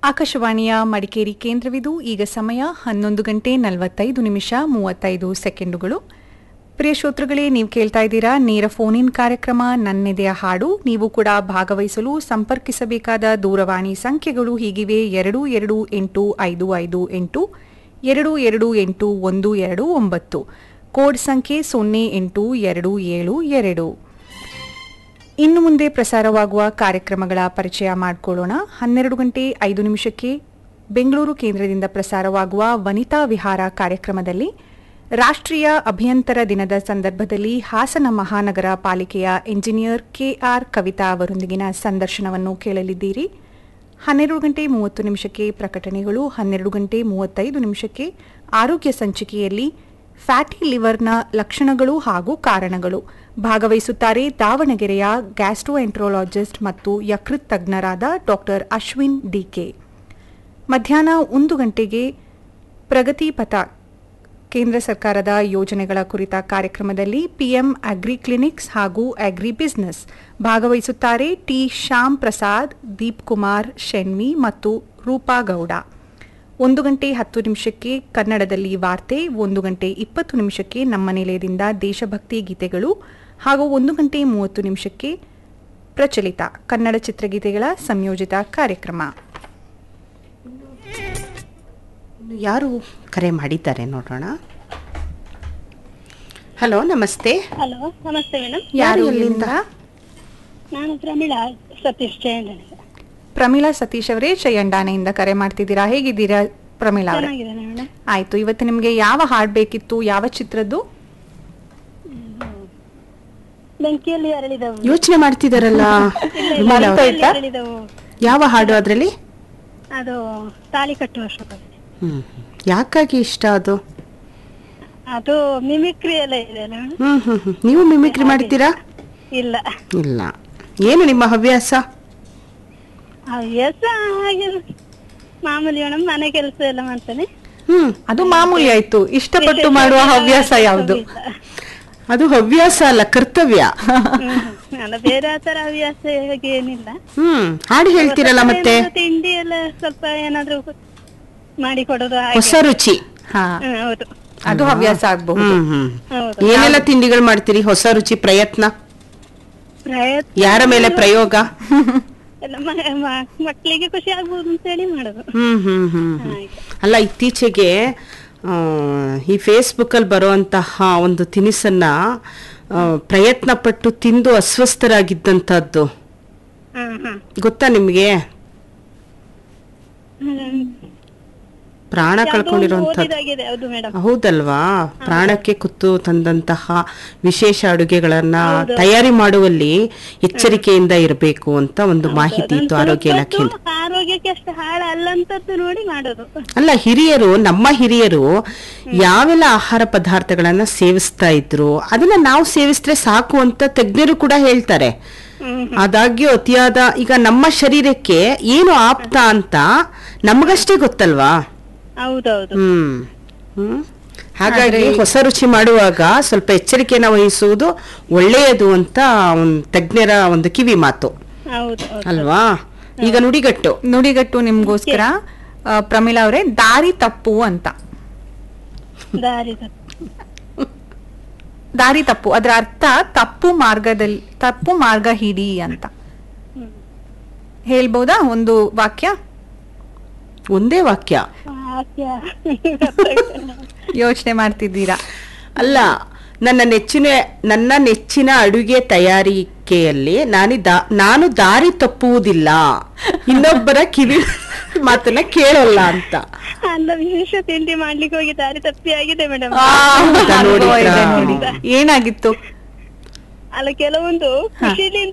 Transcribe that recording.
ಆಕಾಶವಾಣಿಯ ಮಡಿಕೇರಿ ಕೇಂದ್ರವಿದು ಈಗ ಸಮಯ ಹನ್ನೊಂದು ಗಂಟೆ ನಲವತ್ತೈದು ನಿಮಿಷ ಮೂವತ್ತೈದು ಸೆಕೆಂಡುಗಳು ಪ್ರಿಯ ಶ್ರೋತೃಗಳೇ ನೀವು ಕೇಳ್ತಾ ಇದ್ದೀರಾ ನೇರ ಫೋನ್ ಇನ್ ಕಾರ್ಯಕ್ರಮ ನನ್ನೆದೆಯ ಹಾಡು ನೀವು ಕೂಡ ಭಾಗವಹಿಸಲು ಸಂಪರ್ಕಿಸಬೇಕಾದ ದೂರವಾಣಿ ಸಂಖ್ಯೆಗಳು ಹೀಗಿವೆ ಎರಡು ಎರಡು ಎಂಟು ಐದು ಐದು ಎಂಟು ಎರಡು ಎರಡು ಎಂಟು ಒಂದು ಎರಡು ಒಂಬತ್ತು ಕೋಡ್ ಸಂಖ್ಯೆ ಸೊನ್ನೆ ಎಂಟು ಎರಡು ಏಳು ಎರಡು ಇನ್ನು ಮುಂದೆ ಪ್ರಸಾರವಾಗುವ ಕಾರ್ಯಕ್ರಮಗಳ ಪರಿಚಯ ಮಾಡಿಕೊಳ್ಳೋಣ ಹನ್ನೆರಡು ಗಂಟೆ ಐದು ನಿಮಿಷಕ್ಕೆ ಬೆಂಗಳೂರು ಕೇಂದ್ರದಿಂದ ಪ್ರಸಾರವಾಗುವ ವನಿತಾ ವಿಹಾರ ಕಾರ್ಯಕ್ರಮದಲ್ಲಿ ರಾಷ್ಟ್ರೀಯ ಅಭಿಯಂತರ ದಿನದ ಸಂದರ್ಭದಲ್ಲಿ ಹಾಸನ ಮಹಾನಗರ ಪಾಲಿಕೆಯ ಎಂಜಿನಿಯರ್ ಕೆಆರ್ ಕವಿತಾ ಅವರೊಂದಿಗಿನ ಸಂದರ್ಶನವನ್ನು ಕೇಳಲಿದ್ದೀರಿ ಹನ್ನೆರಡು ಗಂಟೆ ಮೂವತ್ತು ನಿಮಿಷಕ್ಕೆ ಪ್ರಕಟಣೆಗಳು ಹನ್ನೆರಡು ಗಂಟೆ ಮೂವತ್ತೈದು ನಿಮಿಷಕ್ಕೆ ಆರೋಗ್ಯ ಸಂಚಿಕೆಯಲ್ಲಿ ಫ್ಯಾಟಿ ಲಿವರ್ನ ಲಕ್ಷಣಗಳು ಹಾಗೂ ಕಾರಣಗಳು ಭಾಗವಹಿಸುತ್ತಾರೆ ದಾವಣಗೆರೆಯ ಗ್ಯಾಸ್ಟ್ರೋಎಂಟ್ರೋಲಾಜಿಸ್ಟ್ ಮತ್ತು ಯಕೃತ್ ತಜ್ಞರಾದ ಡಾಕ್ಟರ್ ಅಶ್ವಿನ್ ಡಿಕೆ ಮಧ್ಯಾಹ್ನ ಒಂದು ಗಂಟೆಗೆ ಪ್ರಗತಿ ಪಥ ಕೇಂದ್ರ ಸರ್ಕಾರದ ಯೋಜನೆಗಳ ಕುರಿತ ಕಾರ್ಯಕ್ರಮದಲ್ಲಿ ಪಿಎಂ ಅಗ್ರಿ ಕ್ಲಿನಿಕ್ಸ್ ಹಾಗೂ ಅಗ್ರಿ ಬಿಸಿನೆಸ್ ಭಾಗವಹಿಸುತ್ತಾರೆ ಟಿ ಶ್ಯಾಮ್ ಪ್ರಸಾದ್ ದೀಪ್ ಕುಮಾರ್ ಶೆಣ್ವಿ ಮತ್ತು ರೂಪಾ ಗೌಡ ಒಂದು ಗಂಟೆ ಹತ್ತು ನಿಮಿಷಕ್ಕೆ ಕನ್ನಡದಲ್ಲಿ ವಾರ್ತೆ ಒಂದು ಗಂಟೆ ಇಪ್ಪತ್ತು ನಿಮಿಷಕ್ಕೆ ನಮ್ಮ ನಿಲಯದಿಂದ ದೇಶಭಕ್ತಿ ಗೀತೆಗಳು ಹಾಗೂ ಒಂದು ಗಂಟೆ ಮೂವತ್ತು ನಿಮಿಷಕ್ಕೆ ಪ್ರಚಲಿತ ಕನ್ನಡ ಚಿತ್ರಗೀತೆಗಳ ಸಂಯೋಜಿತ ಕಾರ್ಯಕ್ರಮ ಇನ್ನು ಯಾರು ಕರೆ ಮಾಡಿದ್ದಾರೆ ನೋಡೋಣ ಹಲೋ ನಮಸ್ತೆ ಹಲೋ ನಮಸ್ತೆ ಮೇಡಮ್ ಯಾರು ಎಲ್ಲಿಂದ? ಎಲ್ಲಿಂದ ನಾನು ಪ್ರಮೀಳಾ ಸತೀಶ್ ಜಯಂಡನೆ ಪ್ರಮೀಳಾ ಸತೀಶ್ ಅವರೇ ಚಯ್ಯಂಡಾನೆಯಿಂದ ಕರೆ ಮಾಡ್ತಿದ್ದೀರಾ ಹೇಗಿದ್ದೀರಾ ಪ್ರಮೀಳಾ ಅವರೇ ಚೆನ್ನಾಗಿದ್ದೇನೆ ಮೇಡಮ್ ಆಯ್ತು ಇವತ್ತು ನಿಮಗೆ ಯಾವ ಹಾಡ್ ಬೇಕಿತ್ತು ಯಾವ ಚಿತ್ರದ್ದು ಬೆಂಕಿಯಲ್ಲಿ ಅರಳಿದವು ಯೋಚನೆ ಮಾಡ್ತಿದಾರಲ್ಲ ಇಲ್ಲ, ಇಲ್ಲ, ವಿಮಲ ಅವ್ರೆ. ಬೆಂಕಿಯಲ್ಲಿ ಅರಳಿದವು ಯಾವ ಹಾಡು ಅದರಲ್ಲಿ ಅದು ತಾಳಿ ಕಟ್ಟುವ ಶೋಭನೆ ಹ್ಮ್ ಯಾಕಾಗಿ ಇಷ್ಟ ಅದು ಅದು ಮಿಮಿಕ್ರಿ ಎಲ್ಲ ಇದೆ ಅಲ್ಲ ಮೇಡಮ್ ಹ್ಮ್ ಹ್ಮ್ ಹ್ಮ್ ನೀವು ಮಿಮಿಕ್ರಿ ಮಾಡ್ತೀರಾ ಇಲ್ಲ ಇಲ್ಲ ಏನು ನಿಮ್ಮ ಹವ್ಯಾಸ ಹವ್ಯಾಸ ಹಾಗೆ ಮಾಮೂಲಿ ಮೇಡಮ್ ಮನೆ ಕೆಲಸ ಎಲ್ಲ ಮಾಡ್ತಾನೆ ಹ್ಮ್ ಅದು ಮಾಮೂಲಿ ಆಯ್ತು ಇಷ್ಟಪಟ್ಟು ವಿಶೇಷ ಮಾಡುವ ಇಲ್ಲ, ಹವ್ಯಾಸ ಯಾವುದು ಇಲ್ಲ. ಅದು ಹವ್ಯಾಸ ಅಲ್ಲ ಕರ್ತವ್ಯ ಹ್ಮ್. ಅಲ್ಲ ಬೇರೆ ಆತರ ಹವ್ಯಾಸ ಹಾಗೆ ಏನಿಲ್ಲ ಹ್ಮ್ ಹಾಡು ಹೇಳ್ತೀರಲ್ಲ ಮತ್ತೆ ಏನಾದ್ರು ತಿಂಡಿ ಎಲ್ಲ ಸ್ವಲ್ಪ ಏನಾದ್ರು ಮಾಡಿ ಕೊಡೋದು ಹಾಗೆ ಹೊಸ ರುಚಿ ಹಾ ಹ್ಮ್, ಹೌದು ಅದು ಹವ್ಯಾಸ ಆಗಬಹುದು ಹ್ಮ್ ಹ್ಮ್ ಹೌದು ಏನೆಲ್ಲ ತಿಂಡಿಗಳು ಮಾಡ್ತೀರಿ ಹೊಸ ರುಚಿ ಪ್ರಯತ್ನ ಪ್ರಯತ್ನ ಯಾರ ಮೇಲೆ ಪ್ರಯೋಗ ಎಲ್ಲ ಮ- ಮ- ಮಕ್ಳಿಗೆ ಖುಷಿ ಆಗ್ಬೋದು ಅಂತ ಹೇಳಿ ಮಾಡೋದು ಹ್ಮ್ ಹ್ಮ್ ಹ್ಮ್ ಹ್ಮ್. ಹಾಗೆ. ಅಲ್ಲ ಇತ್ತೀಚೆಗೆ ಆ, ಈ ಫೇಸ್ಬುಕ್ಕಲ್ಲಿ ಬರುವಂತಹ ಒಂದು ತಿನಿಸನ್ನ ಆ, ಪ್ರಯತ್ನ ಪಟ್ಟು ತಿಂದು ಅಸ್ವಸ್ಥರಾಗಿದ್ದಂಥದ್ದು ಹ್ಮ್ ಹ್ಮ್ ಗೊತ್ತಾ ನಿಮ್ಗೆ ಹ್ಮ್. ಪ್ರಾಣ ಯಾವ್ದೋ ಒಂದು ಕಳ್ಕೊಂಡಿರುವಂಥದ್ದು ಓದಿದಾಗಿದೆ ಹೌದು ಮೇಡಮ್ ಹೌದಲ್ವಾ ಪ್ರಾಣಕ್ಕೆ ಕುತ್ತು ತಂದಂತಹ ವಿಶೇಷ ಅಡುಗೆಗಳನ್ನ ಹೌದು. ತಯಾರಿ ಮಾಡುವಲ್ಲಿ ಎಚ್ಚರಿಕೆಯಿಂದ ಇರಬೇಕು ಅಂತ ಒಂದು ಮಾಹಿತಿ ಇತ್ತು ಆರೋಗ್ಯ ಇಲಾಖೆಯಿಂದ ಆರೋಗ್ಯಕ್ಕೆ ಅಷ್ಟು ಹಾಳಲ್ಲ ಅಂತದ್ದು ನೋಡಿ ಮಾಡೋದು ಅಲ್ಲ ಹಿರಿಯರು ನಮ್ಮ ಹಿರಿಯರು ಯಾವೆಲ್ಲ ಆಹಾರ ಪದಾರ್ಥಗಳನ್ನ ಸೇವಿಸ್ತಾ ಇದ್ರು ಅದನ್ನ ನಾವು ಸೇವಿಸಿದ್ರೆ ಸಾಕು ಅಂತ ತಜ್ಞರು ಕೂಡ ಹೇಳ್ತಾರೆ ಹ್ಮ್ ಆದಾಗ್ಯೂ ಅತಿಯಾದ ಈಗ ನಮ್ಮ ಶರೀರಕ್ಕೆ ಏನು ಆಪ್ತ ಅಂತ ನಮಗಷ್ಟೇ ಗೊತ್ತಲ್ವಾ ಹೌದೌದು ಹ್ಮ್ ಹ್ಮ್ ಹಾಗಾಗಿ ಹೊಸ ರುಚಿ ಮಾಡುವಾಗ ಸ್ವಲ್ಪ ಎಚ್ಚರಿಕೆಯನ್ನು ವಹಿಸುವುದು ಒಳ್ಳೆಯದು ಅಂತ ಒಂದು ತಜ್ಞರ ಒಂದು ಕಿವಿ ಮಾತು ಹೌದು ಹೌದು ಅಲ್ವಾ ಈಗ ನುಡಿಗಟ್ಟು ನುಡಿಗಟ್ಟು ನಿಮ್ಗೋಸ್ಕರ ಆ, ಪ್ರಮೀಳಾ ಅವರೇ ದಾರಿ ತಪ್ಪು ಅಂತ ದಾರಿ ತಪ್ಪು. ದಾರಿ ತಪ್ಪು ಅದರ ಅರ್ಥ ತಪ್ಪು ಮಾರ್ಗದಲ್ಲಿ ತಪ್ಪು ಮಾರ್ಗ ಹಿಡಿ ಅಂತ ಹ್ಮ್. ಹೇಳ್ಬೋದಾ ಒಂದು ವಾಕ್ಯ ಒಂದೇ ವಾಕ್ಯ ಹಾಸ್ಯ ಯೋಚನೆ ಮಾಡ್ತಿದ್ದೀರಾ ಅಲ್ಲ ನನ್ನ ನೆಚ್ಚಿನ ನನ್ನ ನೆಚ್ಚಿನ ಅಡುಗೆ ತಯಾರಿಕೆಯಲ್ಲಿ ನಾನು ದಾ- ನಾನು ದಾರಿ ತಪ್ಪುವುದಿಲ್ಲ ಇನ್ನೊಬ್ಬರ ಕಿವಿ ಮಾತನ್ನ ಕೇಳಲ್ಲ ಅಂತ ಅಲ್ಲ ವಿಶೇಷ ತಿಂಡಿ ಮಾಡ್ಲಿಕ್ಕೆ ಹೋಗಿ ದಾರಿ ತಪ್ಪಿ ಆಗಿದೆ ಮೇಡಮ್ ಆ, ಹೌದಾ, ಅನುಭವ ಇದೆ ನೋಡಿದ್ರಾ? ನೋಡಿ. ಏನಾಗಿತ್ತು ಅಲ್ಲ ಕೆಲವೊಂದು ಖುಷಿಲಿಂದ